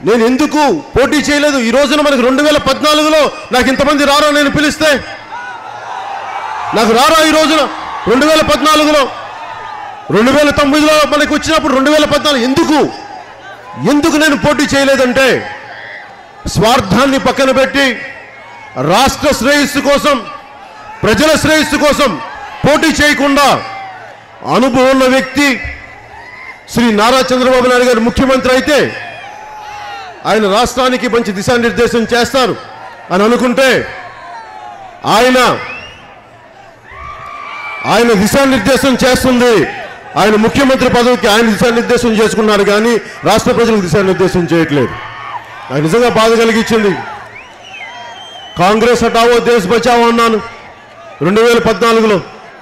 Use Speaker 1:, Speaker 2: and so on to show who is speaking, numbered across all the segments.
Speaker 1: నేను ఎందుకు పోటీ చేయలేదు ఈ రోజున మనకు రెండు వేల పద్నాలుగులో నాకు ఇంతమంది రారా నేను పిలిస్తే నాకు రారా ఈ రోజున రెండు వేల పద్నాలుగులో రెండు వేల తొమ్మిదిలో మనకి వచ్చినప్పుడు రెండు వేల పద్నాలుగు ఎందుకు ఎందుకు నేను పోటీ చేయలేదంటే స్వార్థాన్ని పక్కన పెట్టి రాష్ట్ర శ్రేయస్సు కోసం ప్రజల శ్రేయస్సు కోసం పోటీ చేయకుండా అనుభవం ఉన్న వ్యక్తి శ్రీ నారా చంద్రబాబు నాయుడు గారు ముఖ్యమంత్రి అయితే ఆయన రాష్ట్రానికి మంచి దిశానిర్దేశం చేస్తారు అని అనుకుంటే ఆయన ఆయన దిశానిర్దేశం చేస్తుంది ఆయన ముఖ్యమంత్రి పదవికి ఆయన దిశానిర్దేశం చేసుకున్నారు కానీ రాష్ట్ర ప్రజలకు దిశానిర్దేశం చేయట్లేదు ఆయన నిజంగా బాధ కలిగించింది కాంగ్రెస్ హటావో దేశ్ బచావో అన్నాను రెండు వేల పద్నాలుగులో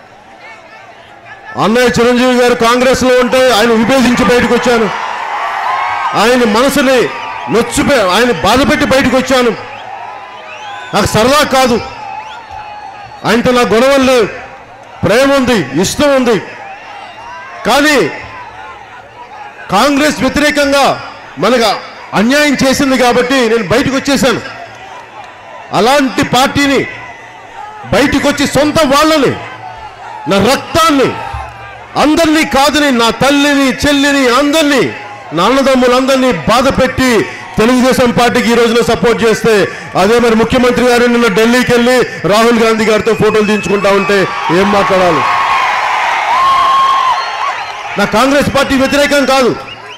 Speaker 1: అన్నయ్య చిరంజీవి గారు కాంగ్రెస్లో ఉంటే ఆయన విభేదించి బయటకు వచ్చాను ఆయన మనసుని నొచ్చిపే ఆయన బాధపెట్టి బయటకు వచ్చాను నాకు సరదా కాదు ఆయనతో నా గొడవలు లేవు ప్రేమ ఉంది ఇష్టం ఉంది కానీ కాంగ్రెస్ వ్యతిరేకంగా మనకు అన్యాయం చేసింది కాబట్టి నేను బయటకు వచ్చేసాను అలాంటి పార్టీని బయటకు వచ్చి సొంత వాళ్ళని నా రక్తాన్ని అందరినీ కాదని నా తల్లిని చెల్లిని అందరినీ నా అన్నదమ్ములందరినీ బాధ పెట్టి తెలుగుదేశం పార్టీకి ఈ రోజున సపోర్ట్ చేస్తే అదే మరి ముఖ్యమంత్రి గారు నిన్న ఢిల్లీకి వెళ్ళి రాహుల్ గాంధీ గారితో ఫోటోలు తీయించుకుంటా ఉంటే ఏం మాట్లాడాలి నా కాంగ్రెస్ పార్టీ వ్యతిరేకం కాదు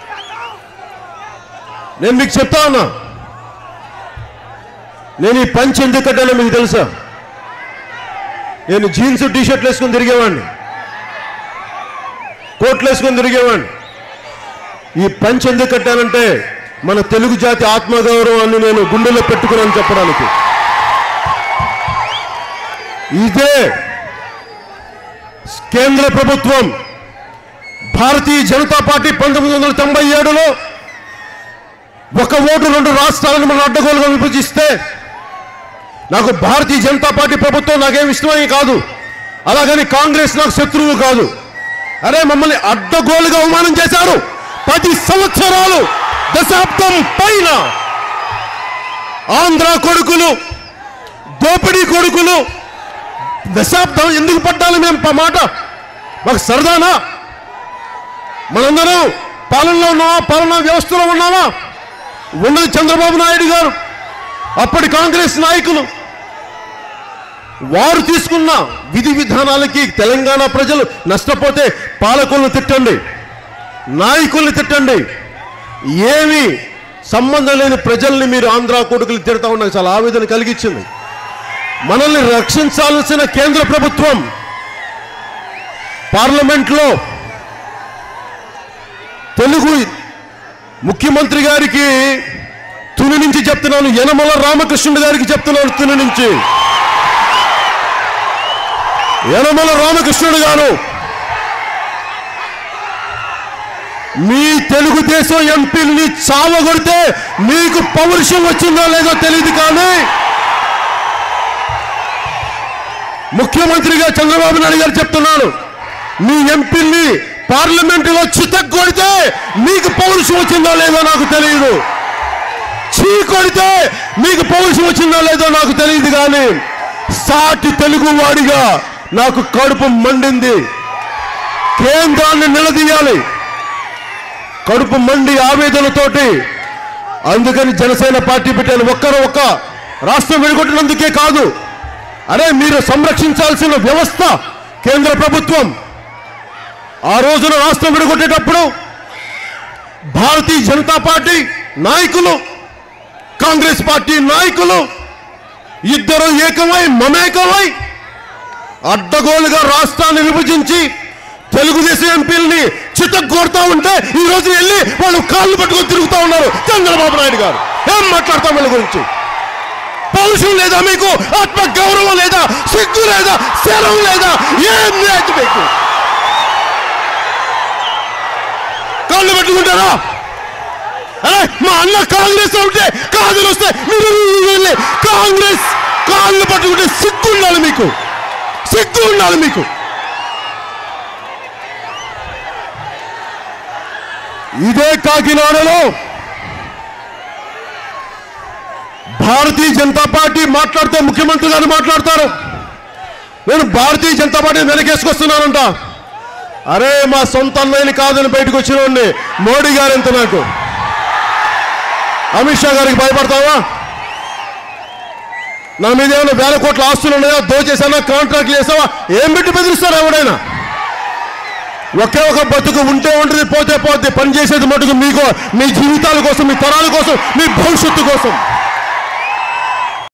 Speaker 1: నేను మీకు చెప్తా ఉన్నా నేను ఈ పంచ్ ఎందుకు కట్టానో మీకు తెలుసా నేను జీన్స్ టీ షర్ట్లు వేసుకొని తిరిగేవాడిని కోట్లు వేసుకొని తిరిగేవాడిని ఈ పంచ్ ఎందుకు కట్టానంటే మన తెలుగు జాతి ఆత్మగౌరవాన్ని నేను గుండెలో పెట్టుకున్నాను చెప్పడానికి ఇదే కేంద్ర ప్రభుత్వం భారతీయ జనతా పార్టీ పంతొమ్మిది వందల తొంభై ఏడులో ఒక ఓటు రెండు రాష్ట్రాలను మనం అడ్డగోలుగా విభజిస్తే నాకు భారతీయ జనతా పార్టీ ప్రభుత్వం నాకేం ఇష్టమని కాదు అలాగని కాంగ్రెస్ నాకు శత్రువు కాదు అరే మమ్మల్ని అడ్డగోలుగా అవమానం చేశారు పది సంవత్సరాలు దశాబ్దం పైన ఆంధ్ర కొడుకులు దోపిడీ కొడుకులు దశాబ్దం ఎందుకు పడ్డాలి మేము ప- మాట మాకు సరదానా మనందరం పాలనలో ఉన్నామా పాలనా వ్యవస్థలో ఉన్నామా ఉన్నది చంద్రబాబు నాయుడు గారు అప్పటి కాంగ్రెస్ నాయకులు వారు తీసుకున్న విధి విధానాలకి తెలంగాణ ప్రజలు నష్టపోతే పాలకులను తిట్టండి నాయకుల్ని తిట్టండి ఏమి సంబంధం లేని ప్రజల్ని మీరు ఆంధ్ర కొడుకులు తిడతా ఉన్నారు చాలా ఆవేదన కలిగించింది మనల్ని రక్షించాల్సిన కేంద్ర ప్రభుత్వం పార్లమెంట్లో తెలుగు ముఖ్యమంత్రి గారికి తుని నుంచి చెప్తున్నాను యనమల రామకృష్ణుడు గారికి చెప్తున్నాను తుని నుంచి యనమల రామకృష్ణుడు గారు మీ తెలుగుదేశం ఎంపీల్ని చావగొడితే మీకు పౌరుషం వచ్చిందో లేదో తెలియదు కానీ ముఖ్యమంత్రిగా చంద్రబాబు నాయుడు గారు చెప్తున్నాను మీ ఎంపీల్ని పార్లమెంటులో చితగ్గొడితే మీకు పౌరుషం వచ్చిందో లేదో నాకు తెలియదు చీ కొడితే మీకు పౌరుషం వచ్చిందో లేదో నాకు తెలియదు కానీ సాటి తెలుగు వాడిగా నాకు కడుపు మండింది కేంద్రాన్ని నిలదీయాలి కడుపు మండి ఆవేదనతోటి అందుకని జనసేన పార్టీ పెట్టాను ఒక్కరు ఒక్క రాష్ట్రం విడగొట్టినందుకే కాదు అరే మీరు సంరక్షించాల్సిన వ్యవస్థ కేంద్ర ప్రభుత్వం ఆ రోజున రాష్ట్రం విడగొట్టేటప్పుడు భారతీయ జనతా పార్టీ నాయకులు కాంగ్రెస్ పార్టీ నాయకులు ఇద్దరు ఏకమై మమేకమై అడ్డగోలుగా రాష్ట్రాన్ని విభజించి తెలుగుదేశం ఎంపీలని చిత్తగొడతా ఉంటే ఈ రోజు వెళ్ళి వాళ్ళు కాళ్ళు పట్టుకొని తిరుగుతూ ఉన్నారు చంద్రబాబు నాయుడు గారు ఏం మాట్లాడతాం వీళ్ళ గురించి పౌరుషం లేదా మీకు ఆత్మ గౌరవం లేదా సిగ్గు లేదా శరం లేదా ఏం లేదు మీకు కాళ్ళు పెట్టుకుంటారా అరే మా అన్న కాంగ్రెస్ లో ఉంటే కాదులు వస్తే మీరు వెళ్ళి కాంగ్రెస్ కాళ్ళు పట్టుకుంటే సిగ్గు ఉండాలి మీకు సిగ్గు ఉండాలి మీకు ఇదే కాకినాడలో భారతీయ జనతా పార్టీ మాట్లాడితే ముఖ్యమంత్రి గారు మాట్లాడతారు నేను భారతీయ జనతా పార్టీ వెనకేసుకొస్తున్నానంట అరే మా సొంత అన్నయ్యని కాదని బయటకు వచ్చిన మోడీ గారు ఎంత నాకు అమిత్ షా గారికి భయపడతావా నా మీద ఏమైనా వేల కోట్ల ఆస్తులు ఉన్నాయా దోచేసానా కాంట్రాక్ట్లు చేసావా ఏం పెట్టి బెదిరిస్తారు ఎవడైనా ఒకే ఒక బతుకు ఉంటే ఉంటుంది పోతే పోతే పని చేసేది మటుకు మీకు మీ జీవితాల కోసం మీ తరాల కోసం మీ భవిష్యత్తు కోసం